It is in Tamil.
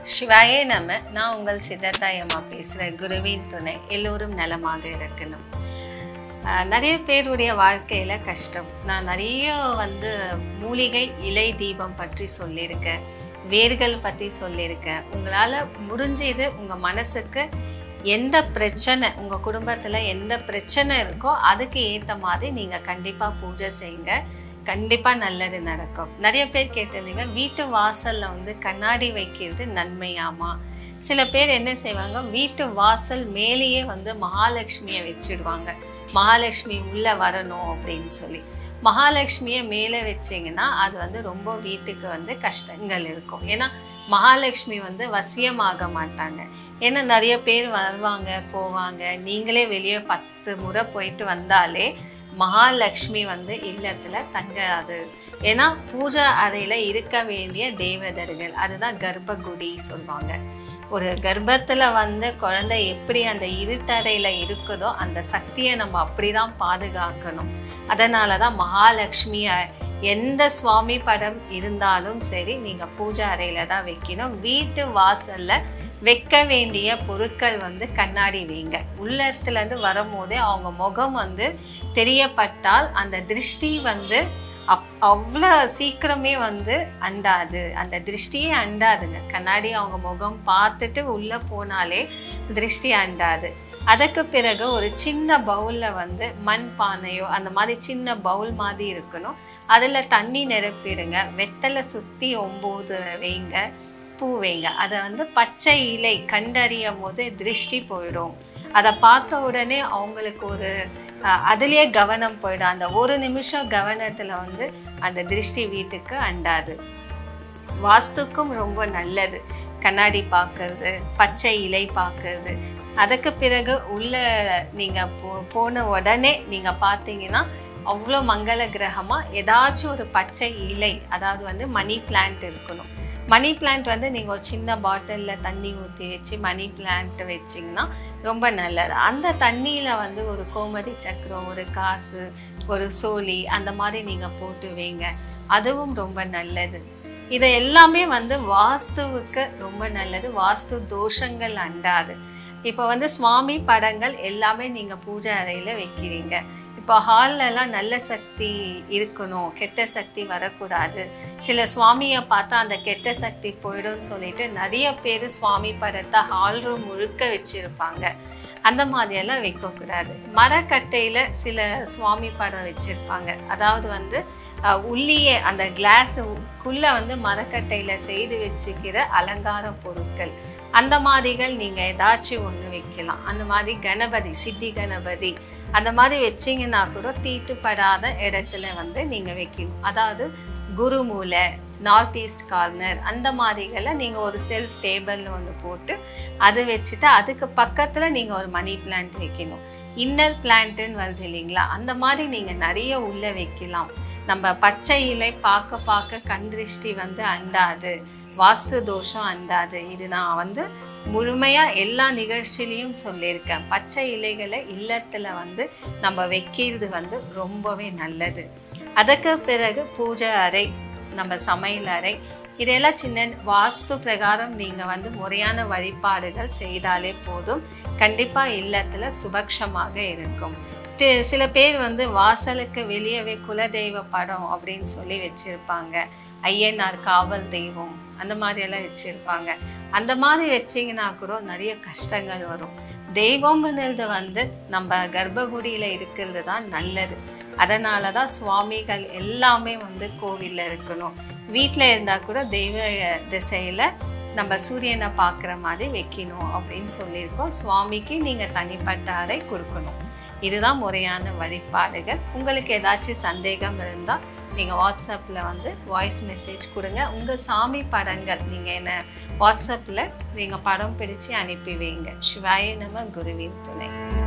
சிவாயே நம்ம நான் உங்கள் சித்தத்தாயம்மா பேசுகிறேன் குருவின் துணை எல்லோரும் நலமாக இருக்கணும் ஆஹ் நிறைய பேருடைய வாழ்க்கையில் கஷ்டம் நான் நிறைய வந்து மூலிகை இலை தீபம் பற்றி சொல்லியிருக்கேன் வேர்கள் பற்றி சொல்லியிருக்கேன் உங்களால் முடிஞ்சது உங்கள் மனசுக்கு எந்த பிரச்சனை உங்கள் குடும்பத்தில் எந்த பிரச்சனை இருக்கோ அதுக்கு ஏற்ற மாதிரி நீங்கள் கண்டிப்பாக பூஜை செய்யுங்க கண்டிப்பாக நல்லது நடக்கும் நிறைய பேர் கேட்டிருந்தீங்க வீட்டு வாசலில் வந்து கண்ணாடி வைக்கிறது நன்மையாமா சில பேர் என்ன செய்வாங்க வீட்டு வாசல் மேலேயே வந்து மகாலட்சுமியை வச்சிடுவாங்க மகாலட்சுமி உள்ளே வரணும் அப்படின்னு சொல்லி மகாலட்சுமியை மேலே வச்சிங்கன்னா அது வந்து ரொம்ப வீட்டுக்கு வந்து கஷ்டங்கள் இருக்கும் ஏன்னா மகாலட்சுமி வந்து வசியமாக மாட்டாங்க ஏன்னா நிறைய பேர் வருவாங்க போவாங்க நீங்களே வெளியே பத்து முறை போயிட்டு வந்தாலே மகாலட்சுமி வந்து இல்லத்தில் தங்காது ஏன்னா பூஜை அறையில் இருக்க வேண்டிய தேவதர்கள் அதுதான் கர்ப்பகுடி சொல்லுவாங்க ஒரு கர்ப்பத்தில் வந்து குழந்தை எப்படி அந்த இருட்டறையில் இருக்குதோ அந்த சக்தியை நம்ம அப்படி தான் பாதுகாக்கணும் அதனால தான் மகாலட்சுமியை எந்த சுவாமி படம் இருந்தாலும் சரி நீங்கள் பூஜை அறையில் தான் வைக்கணும் வீட்டு வாசலில் வைக்க வேண்டிய பொருட்கள் வந்து கண்ணாடி வைங்க உள்ளத்துலேருந்து வரும்போதே அவங்க முகம் வந்து தெரியப்பட்டால் அந்த திருஷ்டி வந்து அப் அவ்வளோ சீக்கிரமே வந்து அண்டாது அந்த திருஷ்டியே அண்டாதுங்க கண்ணாடி அவங்க முகம் பார்த்துட்டு உள்ளே போனாலே திருஷ்டி அண்டாது அதுக்கு பிறகு ஒரு சின்ன பவுலில் வந்து மண் பானையோ அந்த மாதிரி சின்ன பவுல் மாதிரி இருக்கணும் அதில் தண்ணி நிரப்பிடுங்க வெத்தலை சுற்றி ஒம்பது வைங்க பூ வைங்க அதை வந்து பச்சை இலை கண்டறியும் போது திருஷ்டி போயிடும் அதை பார்த்த உடனே அவங்களுக்கு ஒரு அஹ், அதுலயே கவனம் போயிடும் அந்த ஒரு நிமிஷம் கவனத்தில் வந்து அந்த திருஷ்டி வீட்டுக்கு அண்டாது வாஸ்துக்கும் ரொம்ப நல்லது கண்ணாடி பார்க்கறது பச்சை இலை பார்க்கறது அதுக்கு பிறகு உள்ள நீங்கள் போ போன உடனே நீங்கள் பார்த்தீங்கன்னா அவ்வளோ மங்கள கிரகமாக ஏதாச்சும் ஒரு பச்சை இலை அதாவது வந்து மணி பிளான்ட் இருக்கணும் மணி பிளான்ட் வந்து நீங்கள் ஒரு சின்ன பாட்டிலில் தண்ணி ஊற்றி வச்சு மணி பிளான்ட் வச்சிங்கன்னா ரொம்ப நல்லது அந்த தண்ணியில் வந்து ஒரு கோமதி சக்கரம் ஒரு காசு ஒரு சோலி அந்த மாதிரி நீங்கள் போட்டு வைங்க அதுவும் ரொம்ப நல்லது இது எல்லாமே வந்து வாஸ்துவுக்கு ரொம்ப நல்லது வாஸ்து தோஷங்கள் அண்டாது இப்போ வந்து சுவாமி படங்கள் எல்லாமே நீங்கள் பூஜை அறையில் வைக்கிறீங்க இப்போ ஹால்லலாம் நல்ல சக்தி இருக்கணும் கெட்ட சக்தி வரக்கூடாது சில சுவாமியை பார்த்தா அந்த கெட்ட சக்தி போயிடும்னு சொல்லிட்டு நிறைய பேர் சுவாமி படத்தை ஹால் ரூம் முழுக்க வச்சுருப்பாங்க அந்த மாதிரியெல்லாம் வைக்கக்கூடாது மரக்கட்டையில் சில சுவாமி படம் வச்சுருப்பாங்க அதாவது வந்து அஹ், உள்ளியே அந்த கிளாஸுக்குள்ளே வந்து மரக்கட்டையில் செய்து வச்சுக்கிற அலங்கார பொருட்கள் அந்த மாதிரிகள் நீங்கள் ஏதாச்சும் ஒன்று வைக்கலாம் அந்த மாதிரி கணபதி சித்தி கணபதி அந்த மாதிரி வச்சிங்கன்னா கூட தீட்டுப்படாத இடத்துல வந்து நீங்கள் வைக்கணும் அதாவது குருமூலை நார்த் ஈஸ்ட் கார்னர் அந்த மாதிரிகளை நீங்கள் ஒரு செல்ஃப் டேபிள்னு ஒன்று போட்டு அது வச்சுட்டு அதுக்கு பக்கத்தில் நீங்கள் ஒரு மணி பிளான்ட் வைக்கணும் இன்னர் பிளான்ட்டுன்னு வருது இல்லைங்களா அந்த மாதிரி நீங்கள் நிறைய உள்ளே வைக்கலாம் நம்ம பச்சை இலை பார்க்க பார்க்க கண் திருஷ்டி வந்து அண்டாது வாஸ்து தோஷம் அண்டாது இது நான் வந்து முழுமையாக எல்லா நிகழ்ச்சியிலையும் சொல்லியிருக்கேன் பச்சை இலைகளை இல்லத்தில் வந்து நம்ம வைக்கிறது வந்து ரொம்பவே நல்லது அதுக்கு பிறகு பூஜை அறை நம்ம சமையல் அறை இதெல்லாம் சின்ன வாஸ்து பிரகாரம் நீங்கள் வந்து முறையான வழிபாடுகள் செய்தாலே போதும் கண்டிப்பாக இல்லத்தில் சுபக்ஷமாக இருக்கும் தி- சில பேர் வந்து வாசலுக்கு வெளியவே குலதெய்வ படம் அப்படின்னு சொல்லி வச்சுருப்பாங்க ஐயனார் காவல் தெய்வம் அந்த மாதிரியெல்லாம் வச்சுருப்பாங்க அந்த மாதிரி வச்சிங்கன்னா கூட நிறைய கஷ்டங்கள் வரும் தெய்வம்ன்றது வந்து நம்ம கர்ப்பகுடியில் இருக்கிறது தான் நல்லது அதனால தான் சுவாமிகள் எல்லாமே வந்து கோவிலில் இருக்கணும் வீட்டில் இருந்தால் கூட தெய்வ திசையில் நம்ம சூரியனை பார்க்குற மாதிரி வைக்கணும் அப்படின்னு சொல்லியிருக்கோம் சுவாமிக்கு நீங்கள் தனிப்பட்ட அறை கொடுக்கணும் இதுதான் முறையான வழிபாடுகள் உங்களுக்கு ஏதாச்சும் சந்தேகம் இருந்தால் நீங்கள் வாட்ஸ்அப்பில் வந்து வாய்ஸ் மெசேஜ் கொடுங்க உங்கள் சாமி படங்கள் நீங்கள் என்ன வாட்ஸ்அப்பில் நீங்கள் படம் பிடிச்சு அனுப்பி வைங்க சிவாய நம குருவின் துணை